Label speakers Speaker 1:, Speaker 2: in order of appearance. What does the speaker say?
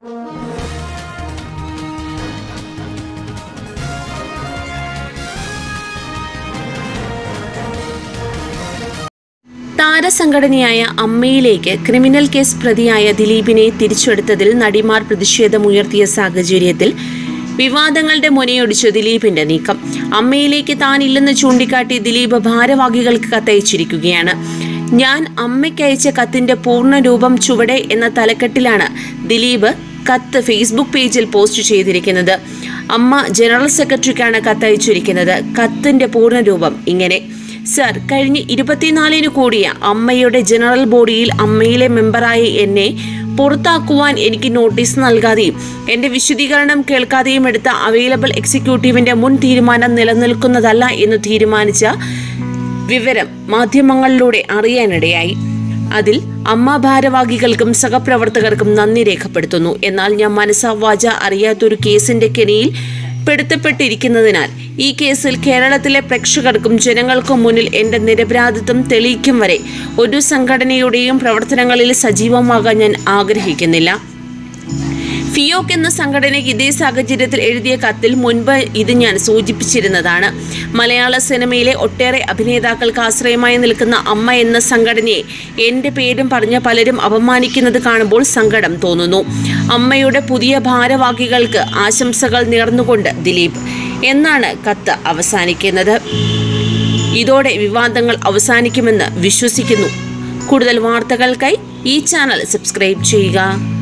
Speaker 1: താരസംഘടനയായ അമ്മയിലേക്ക് criminal case പ്രതിയായ ദിലീപിനെ തിരിച്ചെടുത്തതിൽ നടിമാർ പ്രതിഷേധമുയർത്തിയ സാഹചര്യത്തിൽ വിവാദങ്ങളുടെ മുനയൊടിച്ചു ദിലീപിന്റെ നീക്കം അമ്മയിലേക്ക് താൻ ഇല്ലെന്ന് ചൂണ്ടിക്കാട്ടി ദിലീപ് ഭാരവാഹികൾക്ക് കത്തയച്ചിരിക്കുകയാണ് ഞാൻ അമ്മയ്ക്കയച്ച കത്തിന്റെ പൂർണ്ണ രൂപം ചുവടെ എന്ന തലക്കെട്ടിലാണ് ദിലീപ് കത്ത് ഫേസ്ബുക്ക് പേജിൽ പോസ്റ്റ് ചെയ്തിരിക്കുന്നത് അമ്മ ജനറൽ സെക്രട്ടറിക്കാണ് കത്തയച്ചിരിക്കുന്നത് കത്തിന്റെ പൂർണ്ണ രൂപം ഇങ്ങനെ സർ കഴിഞ്ഞ ഇരുപത്തിനാലിന് കൂടിയ അമ്മയുടെ ജനറൽ ബോഡിയിൽ അമ്മയിലെ മെമ്പറായ എന്നെ പുറത്താക്കുവാൻ എനിക്ക് നോട്ടീസ് നൽകാതെയും എന്റെ വിശദീകരണം കേൾക്കാതെയും എടുത്ത അവൈലബിൾ എക്സിക്യൂട്ടീവിന്റെ മുൻ തീരുമാനം നിലനിൽക്കുന്നതല്ല എന്ന് തീരുമാനിച്ച വിവരം മാധ്യമങ്ങളിലൂടെ അറിയാനിടയായി അതിൽ അമ്മ ഭാരവാഹികൾക്കും സഹപ്രവർത്തകർക്കും നന്ദി രേഖപ്പെടുത്തുന്നു എന്നാൽ ഞാൻ മനസ്സാ വാച അറിയാത്തൊരു കേസിന്റെ കെണിയിൽ പെടുത്തപ്പെട്ടിരിക്കുന്നതിനാൽ ഈ കേസിൽ കേരളത്തിലെ പ്രേക്ഷകർക്കും ജനങ്ങൾക്കും മുന്നിൽ എന്റെ നിരപരാധിത്വം തെളിയിക്കും വരെ ഒരു സംഘടനയുടെയും പ്രവർത്തനങ്ങളിൽ സജീവമാകാൻ ഞാൻ ആഗ്രഹിക്കുന്നില്ല ഫിയോക്ക് എന്ന സംഘടനയ്ക്ക് ഇതേ സാഹചര്യത്തിൽ എഴുതിയ കത്തിൽ മുൻപ് ഇത് ഞാൻ സൂചിപ്പിച്ചിരുന്നതാണ് മലയാള സിനിമയിലെ ഒട്ടേറെ അഭിനേതാക്കൾക്ക് ആശ്രയമായി നിൽക്കുന്ന അമ്മ എന്ന സംഘടനയെ എൻ്റെ പേരും പറഞ്ഞ് പലരും അപമാനിക്കുന്നത് കാണുമ്പോൾ സങ്കടം തോന്നുന്നു അമ്മയുടെ പുതിയ ഭാരവാഹികൾക്ക് ആശംസകൾ നേർന്നുകൊണ്ട് ദിലീപ് എന്നാണ് കത്ത് അവസാനിക്കുന്നത് ഇതോടെ വിവാദങ്ങൾ അവസാനിക്കുമെന്ന് വിശ്വസിക്കുന്നു കൂടുതൽ വാർത്തകൾക്കായി ഈ ചാനൽ സബ്സ്ക്രൈബ് ചെയ്യുക